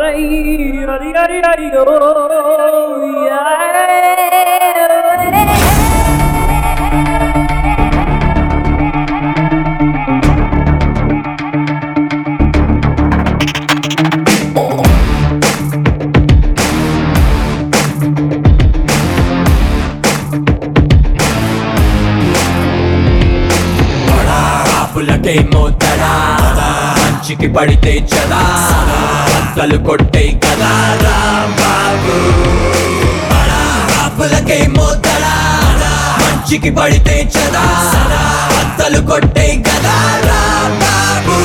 ఆపులకే మోతడా మంచికి పడితే చదా బద్దలు కొట్టే కదా రాంబాబు ఆపులకే మోతడా మంచికి పడితే చదా బద్దలు కొట్టే కదా రాంబాబు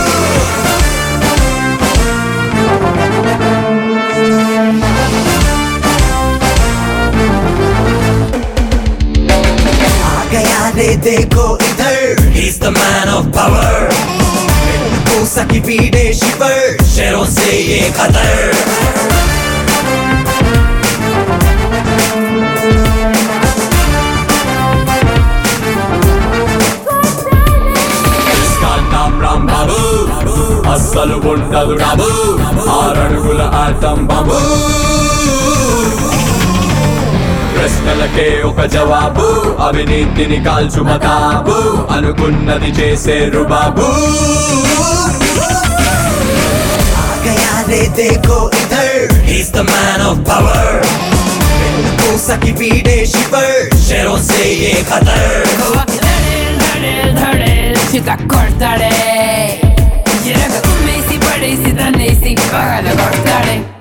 आ गया रे देखो इधर He's the man of power मूसा की पीड़े शिवर शेरों से ये खतर इसका नाम राम बाबू అస్సలు ఉండదు రాబు ఆరడుగుల ఆటం బాబు ప్రశ్నలకే ఒక జవాబు అవినీతిని కాల్చు మతాబు అనుకున్నది చేసేరు బాబు गया रे देखो इधर He's the man of power मूसा की पीड़े शिवर शेरों से ये खतर धड़े धड़े सीधा cortare Quiero que tu me si pare si dan si paga la cortare